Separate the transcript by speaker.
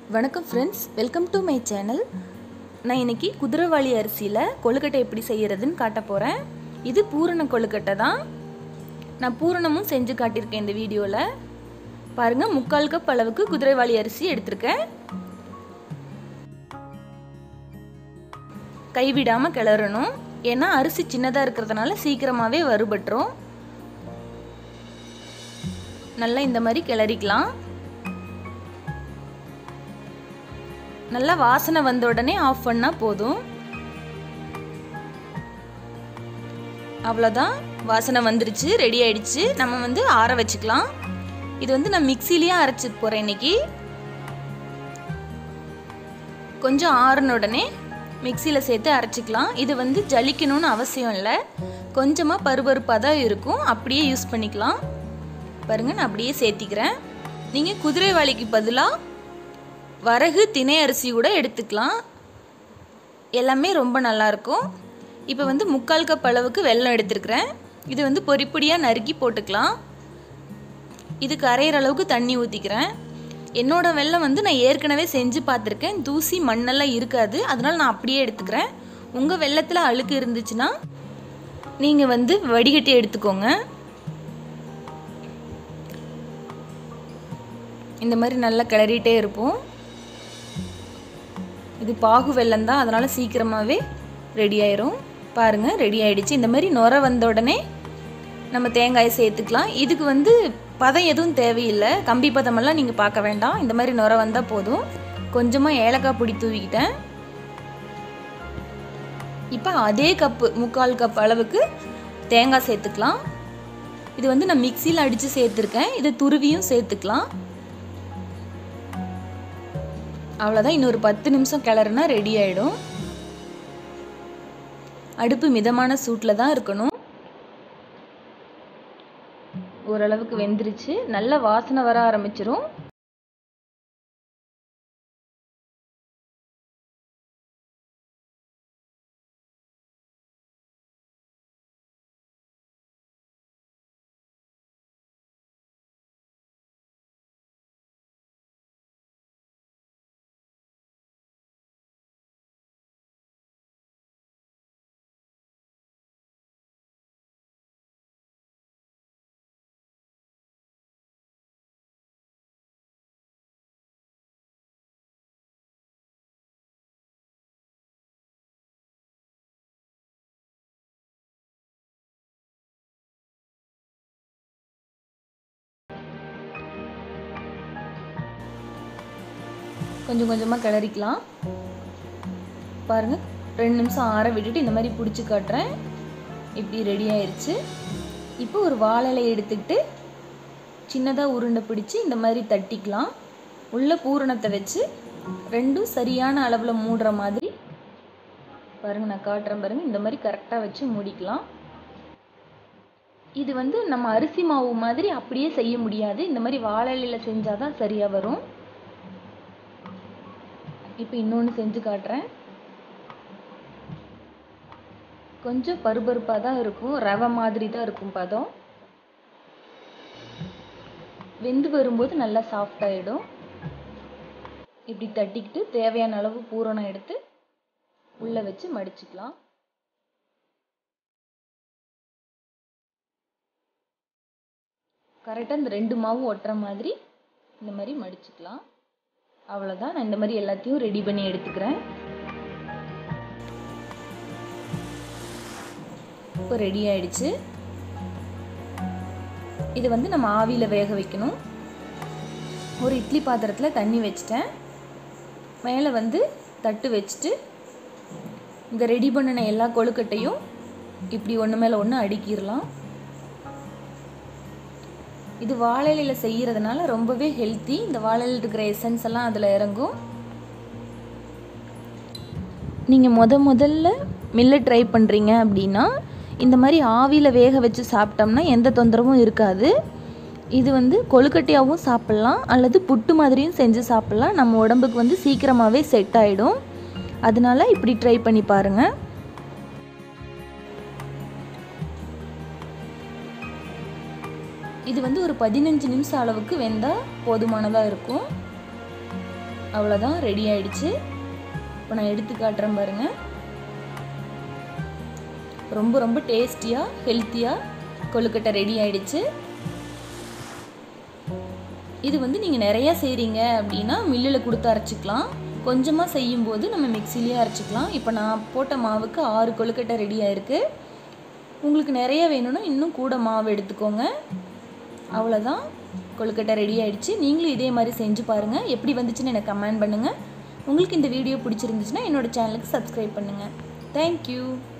Speaker 1: வணக்கம் friends welcome to my channel நான் இன்னைக்கு குதிரைவாளி அரிசியில் கொழுக்கட்டை எப்படி செய்கிறதுன்னு காட்ட போகிறேன் இது பூரண கொழுக்கட்டை தான் நான் பூரணமும் செஞ்சு காட்டியிருக்கேன் இந்த வீடியோவில் பாருங்கள் முக்கால் கப் அளவுக்கு குதிரைவாளி அரிசி எடுத்திருக்கேன் கைவிடாமல் கிளறணும் ஏன்னா அரிசி சின்னதாக இருக்கிறதுனால சீக்கிரமாகவே வறுபட்டுரும் நல்லா இந்த மாதிரி கிளறிக்கலாம் நல்லா வாசனை வந்த உடனே ஆஃப் பண்ணால் போதும் அவ்வளோதான் வாசனை வந்துருச்சு ரெடி ஆயிடுச்சு நம்ம வந்து ஆற வச்சுக்கலாம் இது வந்து நான் மிக்சிலேயே அரைச்சி போகிறேன் இன்னைக்கு கொஞ்சம் ஆறின உடனே மிக்சியில் சேர்த்து அரைச்சிக்கலாம் இது வந்து ஜலிக்கணும்னு அவசியம் இல்லை கொஞ்சமாக பருபருப்பாக தான் இருக்கும் அப்படியே யூஸ் பண்ணிக்கலாம் பாருங்கள் நான் அப்படியே சேர்த்திக்கிறேன் நீங்கள் குதிரைவாளிக்கு பதிலாக வரகு திணை அரிசி கூட எடுத்துக்கலாம் எல்லாமே ரொம்ப நல்லாயிருக்கும் இப்போ வந்து முக்கால் கப் அளவுக்கு வெல்லம் எடுத்துருக்கிறேன் இது வந்து பொடி பொடியாக நறுக்கி போட்டுக்கலாம் இது கரையிற அளவுக்கு தண்ணி ஊற்றிக்கிறேன் என்னோட வெல்லம் வந்து நான் ஏற்கனவே செஞ்சு பார்த்துருக்கேன் தூசி மண்ணெல்லாம் இருக்காது அதனால் நான் அப்படியே எடுத்துக்கிறேன் உங்கள் வெள்ளத்தில் அழுக்கு இருந்துச்சுன்னா நீங்கள் வந்து வடிகட்டி எடுத்துக்கோங்க இந்த மாதிரி நல்லா கிளறிட்டே இருப்போம் இது பாகு வெல்லம் தான் அதனால் சீக்கிரமாகவே ரெடி ஆயிரும் பாருங்கள் ரெடி ஆயிடுச்சு இந்த மாதிரி நுர வந்த உடனே நம்ம தேங்காயை சேர்த்துக்கலாம் இதுக்கு வந்து பதம் எதுவும் தேவையில்லை கம்பி பதமெல்லாம் நீங்கள் பார்க்க வேண்டாம் இந்த மாதிரி நுர வந்தால் போதும் கொஞ்சமாக ஏலக்காய் பொடி தூவிக்கிட்டேன் இப்போ அதே கப்பு முக்கால் கப் அளவுக்கு தேங்காய் சேர்த்துக்கலாம் இது வந்து நான் மிக்சியில் அடித்து சேர்த்துருக்கேன் இதை துருவியும் சேர்த்துக்கலாம் அவ்வளோதான் இன்னொரு பத்து நிமிஷம் கிளறுனா ரெடி ஆகிடும் அடுப்பு மிதமான சூட்டில் தான் இருக்கணும் ஓரளவுக்கு வெந்துருச்சு நல்ல வாசனை வர ஆரம்பிச்சிரும் கொஞ்சம் கொஞ்சமாக கிளறிக்கலாம் பாருங்கள் ரெண்டு நிமிஷம் ஆற விட்டுட்டு இந்த மாதிரி பிடிச்சி காட்டுறேன் இப்படி ரெடி ஆயிடுச்சு இப்போ ஒரு வாழலை எடுத்துக்கிட்டு சின்னதாக உருண்டை பிடிச்சி இந்த மாதிரி தட்டிக்கலாம் உள்ள பூரணத்தை வச்சு ரெண்டும் சரியான அளவில் மூடுற மாதிரி பாருங்கள் நான் காட்டுறேன் பாருங்கள் இந்த மாதிரி கரெக்டாக வச்சு மூடிக்கலாம் இது வந்து நம்ம அரிசி மாவு மாதிரி அப்படியே செய்ய முடியாது இந்த மாதிரி வாழலையில் செஞ்சால் தான் சரியாக வரும் இப்போ இன்னொன்று செஞ்சு காட்டுறேன் கொஞ்சம் பருபருப்பாக தான் இருக்கும் ரவை மாதிரி தான் இருக்கும் பதம் வெந்து வரும்போது நல்லா சாஃப்ட் ஆகிடும் இப்படி தட்டிக்கிட்டு தேவையான அளவு பூரணம் எடுத்து உள்ளே வச்சு மடிச்சுக்கலாம் கரெக்டாக இந்த ரெண்டு மாவும் ஒட்டுற மாதிரி இந்த மாதிரி மடிச்சுக்கலாம் அவ்வளோதான் நான் இந்த மாதிரி எல்லாத்தையும் ரெடி பண்ணி எடுத்துக்கிறேன் இப்போ ரெடி ஆயிடுச்சு இது வந்து நம்ம ஆவியில் வேக வைக்கணும் ஒரு இட்லி பாத்திரத்தில் தண்ணி வச்சிட்டேன் மேலே வந்து தட்டு வச்சுட்டு இந்த ரெடி பண்ணின எல்லா கொழுக்கட்டையும் இப்படி ஒன்று மேலே ஒன்று அடுக்கிடலாம் இது வாழையில செய்கிறதுனால ரொம்பவே ஹெல்த்தி இந்த வாழையில் இருக்கிற எசன்ஸ் எல்லாம் அதில் இறங்கும் நீங்கள் முத முதல்ல மில்லை ட்ரை பண்ணுறீங்க அப்படின்னா இந்த மாதிரி ஆவியில் வேக வச்சு சாப்பிட்டோம்னா எந்த தொந்தரவும் இருக்காது இது வந்து கொழுக்கட்டையாகவும் சாப்பிட்லாம் அல்லது புட்டு மாதிரியும் செஞ்சு சாப்பிட்லாம் நம்ம உடம்புக்கு வந்து சீக்கிரமாகவே செட் ஆகிடும் அதனால இப்படி ட்ரை பண்ணி பாருங்கள் இது வந்து ஒரு பதினஞ்சு நிமிஷம் அளவுக்கு வெந்தால் போதுமானதாக இருக்கும் அவ்வளோதான் ரெடி ஆயிடுச்சு இப்போ நான் எடுத்து காட்டுறேன் பாருங்கள் ரொம்ப ரொம்ப டேஸ்டியாக ஹெல்த்தியாக கொழுக்கட்டை ரெடி ஆயிடுச்சு இது வந்து நீங்கள் நிறையா செய்கிறீங்க அப்படின்னா மில்லில் கொடுத்து அரைச்சிக்கலாம் கொஞ்சமாக செய்யும்போது நம்ம மிக்சிலேயே அரைச்சிக்கலாம் இப்போ நான் போட்ட மாவுக்கு ஆறு கொழுக்கட்டை ரெடி ஆயிருக்கு உங்களுக்கு நிறைய வேணும்னா இன்னும் கூட மாவு எடுத்துக்கோங்க அவ்வளோதான் கொழுக்கட்டை ரெடி ஆயிடுச்சு நீங்களும் இதே மாதிரி செஞ்சு பாருங்கள் எப்படி வந்துச்சுன்னு எனக்கு கமெண்ட் பண்ணுங்கள் உங்களுக்கு இந்த வீடியோ பிடிச்சிருந்துச்சுன்னா என்னோடய சேனலுக்கு சப்ஸ்கிரைப் பண்ணுங்கள் தேங்க்யூ